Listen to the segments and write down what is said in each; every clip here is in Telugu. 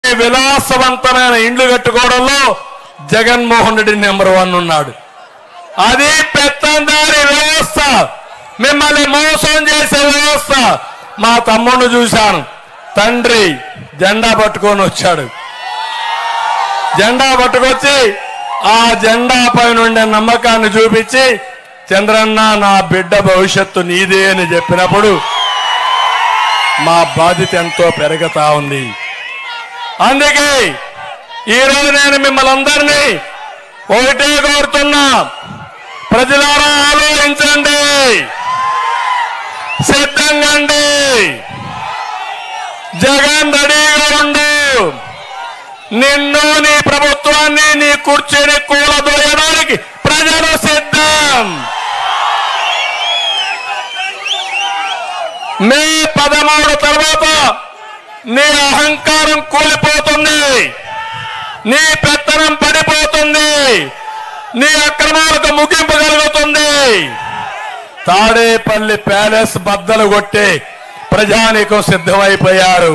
విలాసవంతమైన ఇండ్లు కట్టుకోవడంలో జగన్మోహన్ రెడ్డి నెంబర్ వన్ ఉన్నాడు అది పెత్తందారి వ్యవస్థ మిమ్మల్ని మోసం చేసే వ్యవస్థ మా తమ్ముడిని చూశాను తండ్రి జెండా పట్టుకొని వచ్చాడు జెండా పట్టుకొచ్చి ఆ జెండా పైన ఉండే నమ్మకాన్ని చూపించి చంద్రన్న నా బిడ్డ భవిష్యత్తు నీదే అని చెప్పినప్పుడు మా బాధ్యత ఎంతో పెరుగుతా ఉంది అందుకే ఈరోజు నేను మిమ్మల్ని అందరినీ ఒకటే కోరుతున్నా ప్రజలారా ఆలోచించండి సిద్ధంగండి జగన్ రెడీగా ఉండు నిన్ను నీ ప్రభుత్వాన్ని నీ కుర్చీని కూలదోయడానికి ప్రజలు సిద్ధం మే పదమూడు తర్వాత నీ అహంకారం కూలిపోతుంది నీ పెత్తనం పడిపోతుంది నీ అక్రమాలకు ముగింపు కలుగుతుంది తాడేపల్లి ప్యాలెస్ బద్దలు కొట్టే ప్రజానీకం సిద్ధమైపోయారు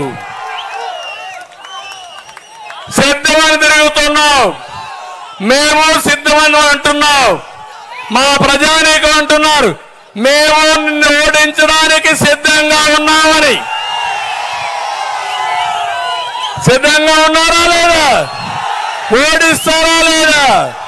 సిద్ధమని తిరుగుతున్నావు మేము సిద్ధమని అంటున్నావు మా ప్రజానీకం అంటున్నారు మేము నిన్ను ఓడించడానికి సిద్ధంగా ఉన్నామని సిద్ధంగా ఉన్నారా లేదా ఓడిస్తారా లేదా